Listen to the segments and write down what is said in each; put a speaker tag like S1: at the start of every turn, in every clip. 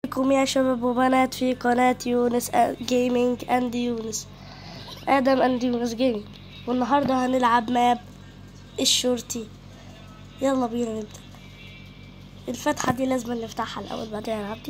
S1: بكم يا شباب وبنات في قناة يونس جيمنج اند يونس ادم اند يونس جيمنج والنهاردة هنلعب ماب الشرطي يلا بينا نبدأ الفتحة دي لازم نفتحها الأول بعدين نعدي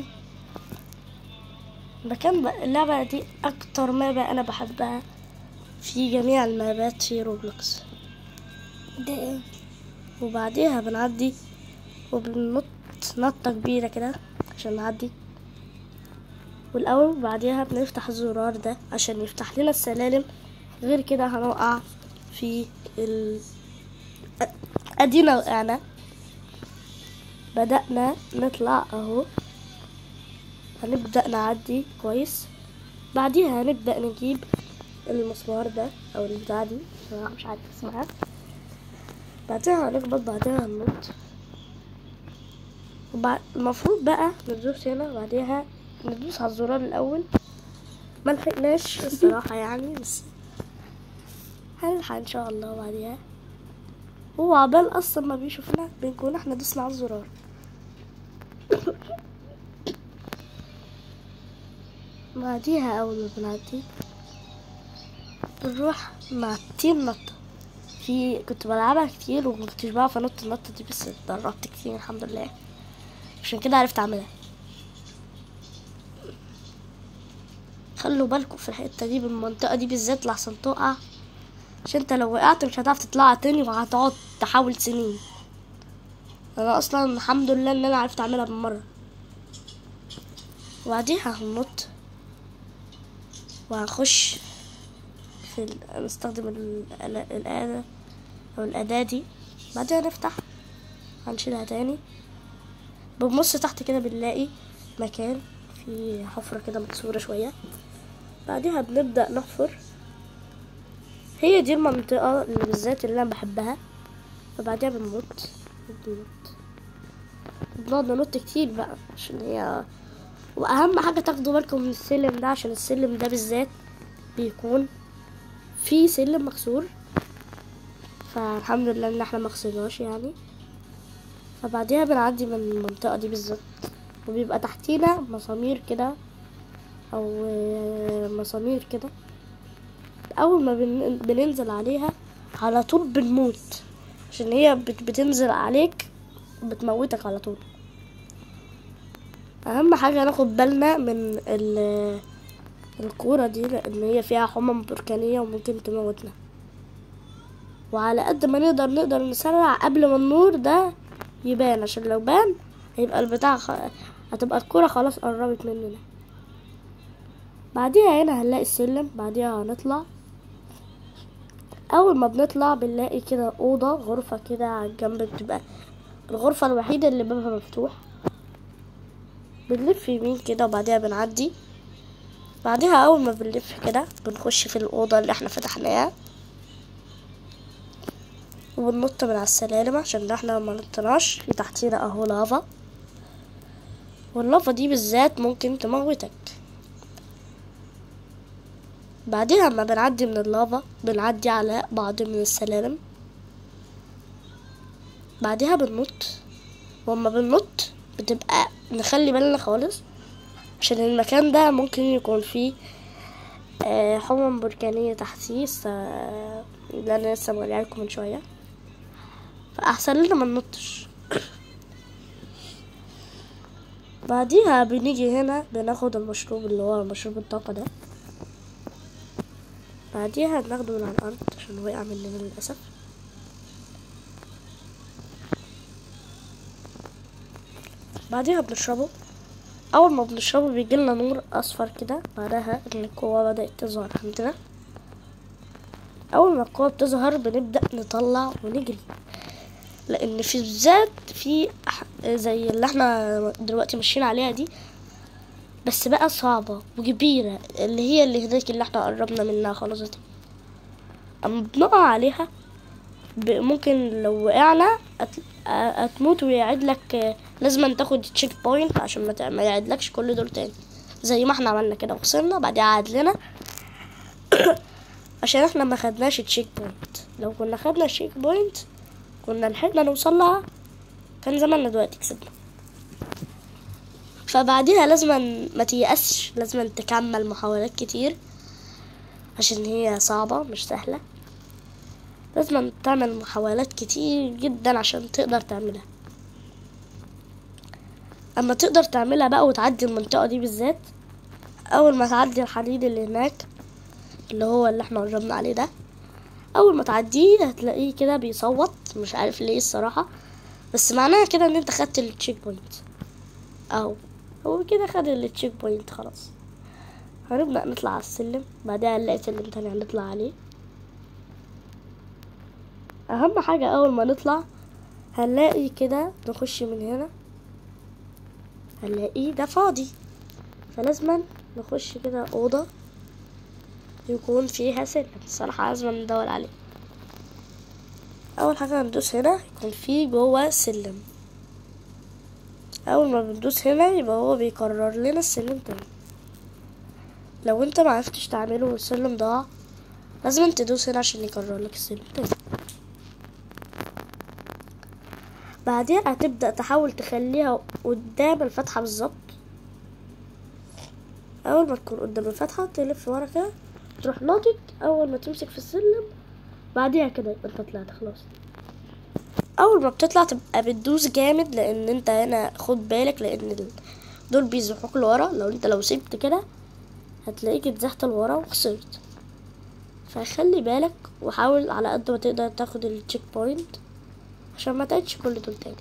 S1: مكان بقى اللعبة دي أكتر مابة أنا بحبها في جميع المابات في روبلوكس
S2: ده
S1: وبعديها بنعدي وبننط نطة كبيرة كده عشان نعدي والأول بعديها بنفتح الزرار ده عشان يفتح لنا السلالم غير كده هنقع في ال أ- أدينا وقعنا بدأنا نطلع أهو هنبدأ نعدي كويس بعديها هنبدأ نجيب المسمار ده أو البتاع دي أنا مش عارف اسمها بعدها هنخبط بعدها هننط وبعد المفروض بقى ندوس هنا بعدها ندوس على الزرار الأول ما لحقناش الصراحة يعني بس هنلحق إن شاء الله بعدها هو عبال أصلا ما بيشوفنا بنكون احنا دوسنا على الزرار بعديها أول ما بنعدي بنروح نعطين نطة في كنت بلعبها كتير ومكنتش بعرف انط النطة دي بس اتدربت كتير الحمد لله عشان كده عرفت اعملها خلوا بالكم في الحتة دي بالمنطقة دي بالذات لحسن تقع عشان انت لو وقعت مش هتعرف تطلع تاني وهتقعد تحاول سنين انا اصلا الحمد لله ان انا عرفت اعملها بالمرة وبعديها هننط وهنخش في ال... نستخدم الآلة- الآلة أو الأداة دي بعدها نفتح هنشيلها تاني بنبص تحت كده بنلاقي مكان فيه حفرة كده مكسورة شوية بعدها بنبدأ نحفر هي دي المنطقة اللي بالذات اللي أنا بحبها فبعدها بنموت بنموت بنقعد ننط كتير بقى عشان هي وأهم حاجة تاخدوا بالكم من السلم ده عشان السلم ده بالذات بيكون في سلم مكسور فالحمد لله ان احنا مخسرناش يعني فبعديها بنعدي من المنطقة دي بالظبط وبيبقى تحتينا مسامير كده او آه، مسامير كده اول ما بن- بننزل عليها على طول بنموت عشان هي بت- بتنزل عليك بتموتك على طول اهم حاجة ناخد بالنا من ال الكورة دي لأن هي فيها حمم بركانية وممكن تموتنا وعلى قد ما نقدر نقدر نسرع قبل ما النور ده يبان عشان لو بان هيبقى البتاع خ... هتبقى الكورة خلاص قربت مننا بعديها هنا هنلاقي السلم بعديها هنطلع أول ما بنطلع بنلاقي كده أوضة غرفة كده على الجنب بتبقى الغرفة الوحيدة اللي بابها مفتوح بنلف يمين كده وبعديها بنعدي بعدها اول ما بنلف كده بنخش في الاوضه اللي احنا فتحناها وبننط من على السلالم عشان احنا ما نطناش في تحتينا اهو لافا واللافا دي بالذات ممكن تموتك بعدها ما بنعدي من اللافا بنعدي على بعض من السلالم بعدها بننط واما بننط بتبقى نخلي بالنا خالص عشان المكان ده ممكن يكون فيه آه، حمم بركانية تحتيه س- اللي أنا لسه موريها لكم من شوية فأحسن لنا ما ننطش بعديها بنيجي هنا بناخد المشروب اللي هو مشروب الطاقة ده بعديها بناخده من على الأرض عشان وقع مننا للأسف بعديها بنشربه اول ما بنشربه بيجيلنا نور اصفر كده بعدها ان القوة بدأت تظهر عندنا اول ما القوة بتظهر بنبدأ نطلع ونجري لان في بالذات في أح- زي اللي احنا دلوقتي ماشيين عليها دي بس بقى صعبة وكبيرة اللي هي اللي هناك اللي احنا قربنا منها خلاص دي اما بنقع عليها ب- ممكن لو وقعنا أت- هتموت ويعيد لك لازم تاخد تشيك بوينت عشان ما ت- ما يعيدلكش كل دول تاني زي ما احنا عملنا كده وخسرنا بعدها عاد لنا عشان احنا ما خدناش تشيك بوينت لو كنا خدنا تشيك بوينت كنا لحقنا نوصل لها كان زماننا دلوقتي كسبنا ف فبعديها لازم ما تيأسش لازم تكمل محاولات كتير عشان هي صعبة مش سهلة لازم تعمل محاولات كتير جدا عشان تقدر تعملها اما تقدر تعملها بقى وتعدي المنطقة دي بالذات اول ما تعدي الحديد اللي هناك اللي هو اللي احنا قربنا عليه ده اول ما تعديه هتلاقيه كده بيصوت مش عارف ليه الصراحة بس معناها كده ان انت خدت التشيك بوينت اهو هو كده خد التشيك بوينت خلاص هنبدأ نطلع على السلم بعدها نلاقي سلم تاني هنطلع عليه اهم حاجة اول ما نطلع هنلاقي كده نخش من هنا هنلاقيه ده فاضي فلازما نخش كده اوضة يكون فيها سلم الصراحة لازم ندور عليه اول حاجة هندوس هنا يكون فيه جوه سلم اول ما بندوس هنا يبقى هو بيكرر لنا السلم تاني لو انت معرفتش تعمله والسلم ضاع لازم تدوس هنا عشان يكرر لك السلم تاني بعدين هتبدأ تحاول تخليها قدام الفتحة بالظبط أول ما تكون قدام الفتحة تلف ورا كده تروح ناطط أول ما تمسك في السلم بعديها كده يبقى انت طلعت خلاص أول ما بتطلع تبقى بتدوس جامد لأن انت هنا خد بالك لأن ال- دول بيزحوك لورا لو انت لو سبت كده هتلاقيك اتزحت لورا وخسرت فخلي بالك وحاول على قد ما تقدر تاخد التشيك بوينت عشان ما تعيدش كل دول تاني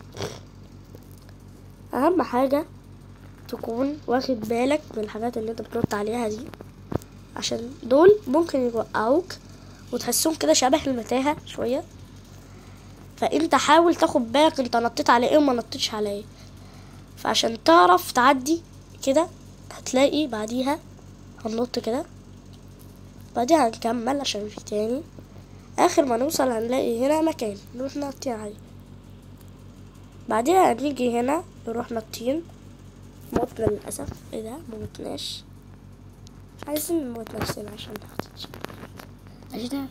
S1: اهم حاجة تكون واخد بالك من الحاجات اللي انت بتنط عليها دي عشان دول ممكن يوقعوك وتحسهم كده شبه المتاهة شوية فانت حاول تاخد بالك انت نطيت على ايه وما نطيتش على ايه فعشان تعرف تعدي كده هتلاقي بعديها هننط كده بعديها هنكمل عشان في تاني اخر ما نوصل هنلاقي هنا مكان نروح نطين عليه بعديها هنيجي هنا نروح نطين موتنا للأسف ايه ده موتناش عايزين نموت نفسنا عشان ناخد الشيء.
S2: عشان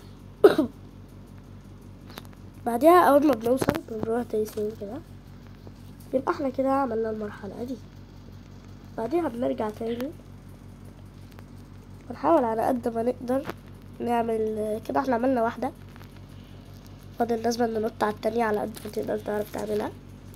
S1: بعديها اول ما بنوصل بنروح تيسير كده يبقى احنا كده عملنا المرحلة دي بعديها بنرجع تاني ونحاول على قد ما نقدر نعمل كده احنا عملنا واحدة فاضل لازم ننط على التانية على قد ما تقدر تعرف تعملها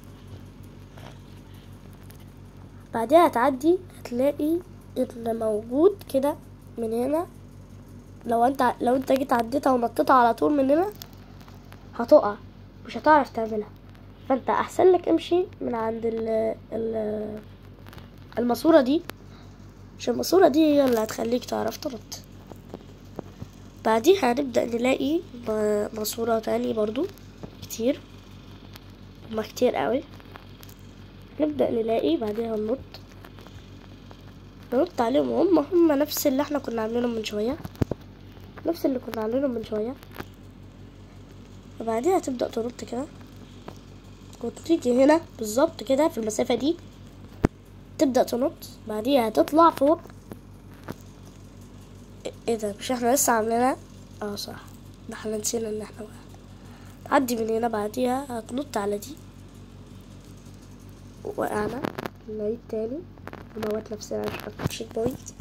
S1: بعديها هتعدي هتلاقي ان موجود كده من هنا لو انت لو انت جيت عديتها ونطيتها على طول من هنا هتقع مش هتعرف تعملها فانت احسن لك امشي من عند ال ال الماسورة دي عشان الماسورة دي هي اللي هتخليك تعرف تنط بعديها هنبدأ نلاقي م- ماسورة تاني برضو كتير هما كتير قوي نبدأ نلاقي بعديها ننط ننط عليهم هم هم نفس اللي احنا كنا عاملينهم من شوية نفس اللي كنا عاملينهم من شوية وبعديها تبدأ تنط كده وتيجي هنا بالظبط كده في المسافة دي تبدأ تنط بعديها هتطلع فوق إيه- ايه ده مش احنا لسه عاملينها اه صح ده احنا نسينا ان احنا وقعنا تعدي من هنا بعديها هتنط على دي وقعنا نعيد تاني نموت نفسنا عشان ناخد بوينت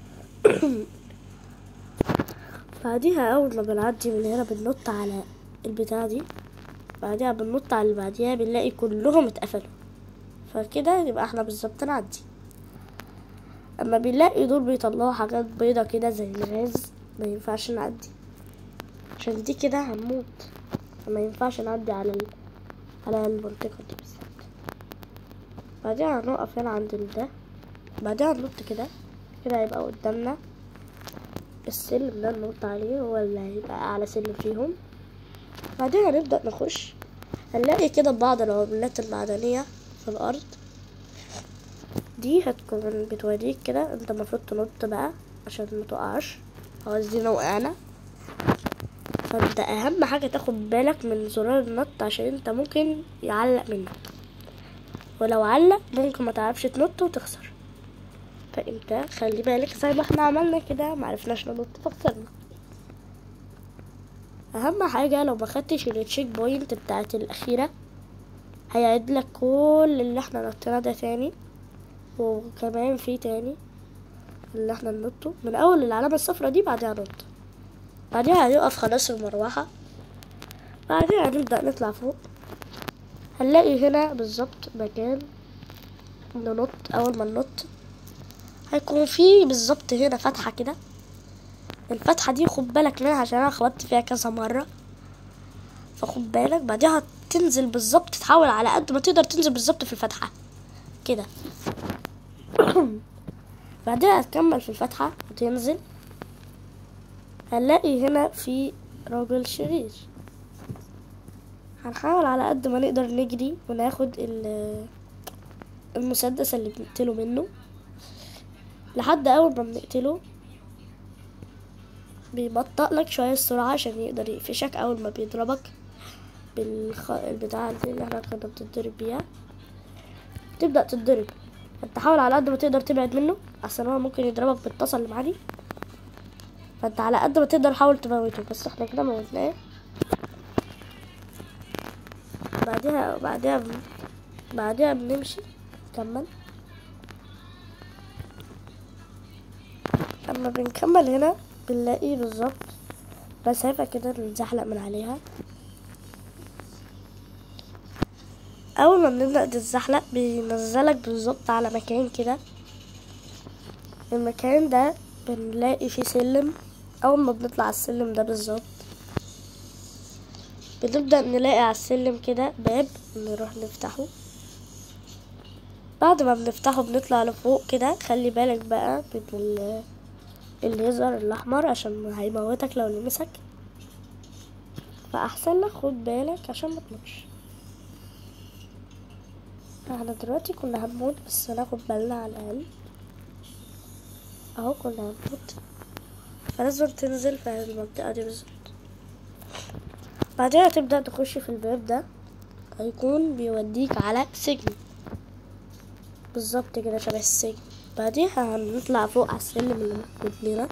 S1: بعديها اول ما بنعدي من هنا بننط على البتاع دي بعديها بننط على اللي بعديها بنلاقي كلهم اتقفلوا فكده يبقى احنا بالظبط نعدي اما بنلاقي دول بيطلعوا حاجات بيضة كده زي الغاز ما ينفعش نعدي عشان دي كده هنموت ما ينفعش نعدي على ال... على المنطقة دي بالذات بعدين هنقف هنا عند ال ده بعدين هننط كده كده هيبقى قدامنا السلم ده ننط عليه هو اللي هيبقى أعلى سلم فيهم بعدين هنبدأ نخش هنلاقي كده بعض العملات المعدنية في الأرض دي هتكون بتوريك كده انت المفروض تنط بقى عشان ما تقعش قصدي وقعنا فانت اهم حاجة تاخد بالك من زرار النط عشان انت ممكن يعلق منك ولو علق ممكن ما تعرفش تنط وتخسر فانت خلي بالك زي ما احنا عملنا كده معرفناش ننط فخسرنا اهم حاجة لو ما خدتش التشيك بوينت بتاعت الاخيرة هيعيد لك كل اللي احنا نطيناه ده تاني وكمان في تاني اللي احنا ننطه من اول العلامة الصفرا دي بعدها نط بعدها هيقف خلاص المروحة بعدها هنبدأ نطلع فوق هنلاقي هنا بالظبط مكان ننط اول ما ننط هيكون في بالظبط هنا فتحة كده الفتحة دي خد بالك منها عشان انا خبطت فيها كذا مرة فخد بالك بعدها تنزل بالظبط تحاول على قد ما تقدر تنزل بالظبط في الفتحة كده بعدها هتكمل في الفتحة وتنزل هنلاقي هنا في راجل شرير هنحاول على قد ما نقدر نجري وناخد ال- المسدس اللي بنقتله منه لحد اول ما بنقتله بيبطأ لك شوية السرعة عشان يقدر يقفشك أول ما بيضربك بالخ... البتاعة دي اللي احنا كنا بتضرب بيها تبدأ تتضرب فانت حاول على قد ما تقدر تبعد منه عشان هو ممكن يضربك بالطاسة اللي معاه دي فانت على قد ما تقدر حاول تموته بس احنا كده موتناه بعدها بعدها بن... بعدها بنمشي نكمل اما بنكمل هنا بنلاقي بالظبط مسافة كده نتزحلق من عليها اول ما بنبدأ نتزحلق بينزلك بالظبط على مكان كده المكان ده بنلاقي فيه سلم اول ما بنطلع على السلم ده بالظبط بنبدأ نلاقي على السلم كده باب نروح نفتحه بعد ما بنفتحه بنطلع لفوق كده خلي بالك بقى من ال- الليزر الاحمر عشان هيموتك لو لمسك فاحسن لك خد بالك عشان ما تموتش احنا دلوقتي كنا هنموت بس ناخد بالنا على الاقل اهو كنا هنموت فلازم تنزل في المنطقة دي بالظبط بعدها تبدأ تخش في الباب ده هيكون بيوديك على سجن بالظبط كده شبه السجن بعديها هنطلع فوق على السلم اللي موجود لنا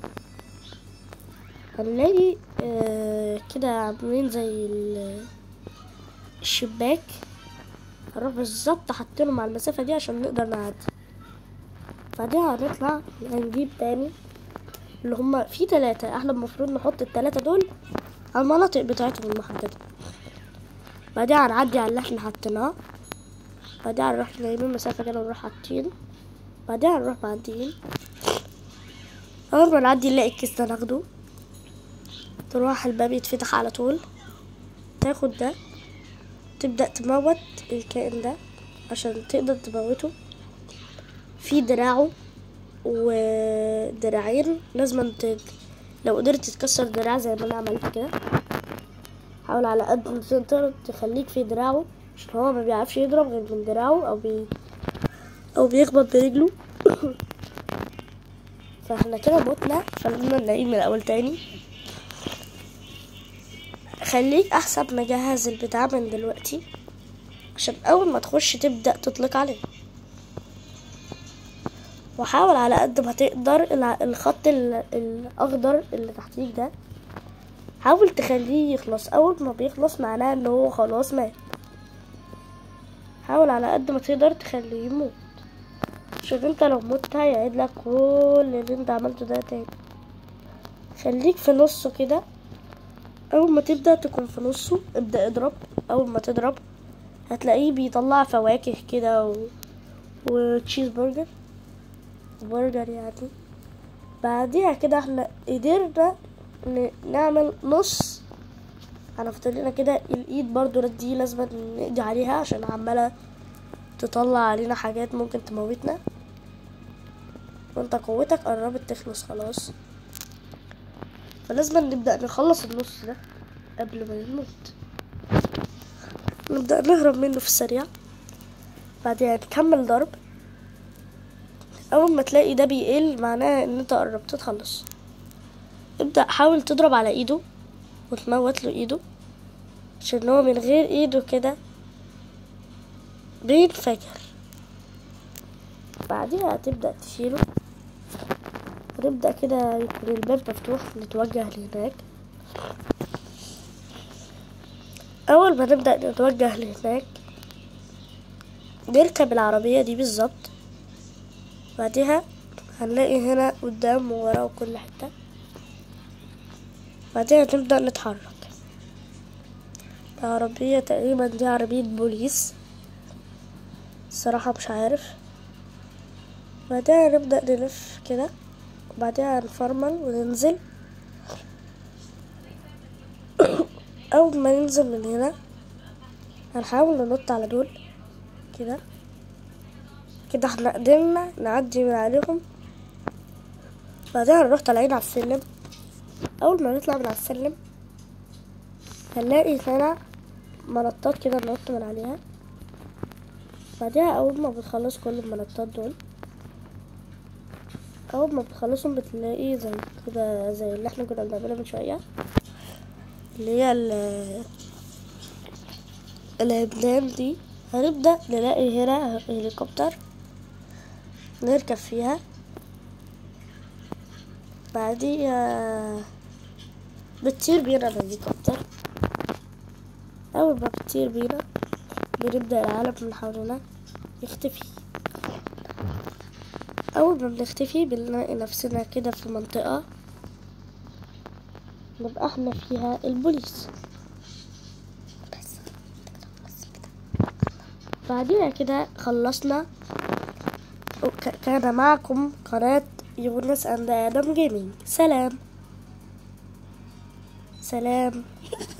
S1: هنلاقي آه كده عاملين زي ال- الشباك هنروح بالظبط حاطينهم على المسافة دي عشان نقدر نعدي بعدها هنطلع هنجيب تاني اللي هما في تلاتة احنا المفروض نحط التلاتة دول على المناطق بتاعتهم المحددة بعدها هنعدي على اللي احنا حطيناه بعدها هنروح نايمين مسافة كده ونروح حاطين بعدها هنروح معديين أول ما نعدي نلاقي الكيس ده ناخده تروح الباب يتفتح على طول تاخد ده تبدأ تموت الكائن ده عشان تقدر تموته في دراعه ودراعين لازم ت... لو قدرت تكسر دراع زي ما انا عملت كده حاول على قد ما تقدر تخليك في دراعه عشان هو ما بيعرفش يضرب غير من دراعه او بي او بيخبط برجله فاحنا كده متنا خلينا نعيد من الاول تاني خليك احسن مجهز البتاع من دلوقتي عشان اول ما تخش تبدأ تطلق عليه وحاول على قد ما تقدر الع- الخط ال- الاخضر اللي تحتيك ده حاول تخليه يخلص اول ما بيخلص معناه ان هو خلاص مات حاول على قد ما تقدر تخليه يموت عشان انت لو مت هيعيد لك كل اللي انت عملته ده تاني خليك في نصه كده اول ما تبدأ تكون في نصه ابدأ اضرب اول ما تضرب هتلاقيه بيطلع فواكه كده و... وتشيز برجر برجر يعني بعديها كده احنا قدرنا ن- نعمل نص هنفضل لنا كده الايد برضو دي لازم نقضي عليها عشان عمالة تطلع علينا حاجات ممكن تموتنا وانت قوتك قربت تخلص خلاص فلازم نبدأ نخلص النص ده قبل ما نموت نبدأ نهرب منه في السريع بعدين نكمل ضرب اول ما تلاقي ده بيقل معناه ان انت قربت تخلص ابدأ حاول تضرب على ايده وتموت له ايده عشان هو من غير ايده كده بينفجر بعدها تبدأ تشيله ونبدأ كده يكون الباب مفتوح نتوجه لهناك أول ما نبدأ نتوجه لهناك نركب العربية دي بالظبط بعدها هنلاقي هنا قدام وورا وكل حتة بعدها نبدأ نتحرك العربية تقريبا دي عربية بوليس الصراحة مش عارف بعدها نبدأ نلف كده وبعدها هنفرمل وننزل أول ما ننزل من هنا هنحاول ننط على دول كده كده احنا قدرنا نعدي من عليهم بعدها نروح طالعين على السلم أول ما نطلع من على السلم هنلاقي هنا منطات كده ننط من عليها بعدها أول ما بتخلص كل المنطات دول أول ما بتخلصهم بتلاقي زي كده زي اللي احنا كنا بنعملها من شوية اللي هي ال- العمدان دي هنبدأ نلاقي هنا هليكوبتر نركب فيها بعديها بتطير بينا الهليكوبتر أول ما بتطير بينا بنبدأ العالم من حولنا يختفي أول ما بنختفي بنلاقي نفسنا كده في منطقة نبقى احنا فيها البوليس بعدين كده خلصنا وك- كان معكم قناة يونس أند آدم جيمنج سلام سلام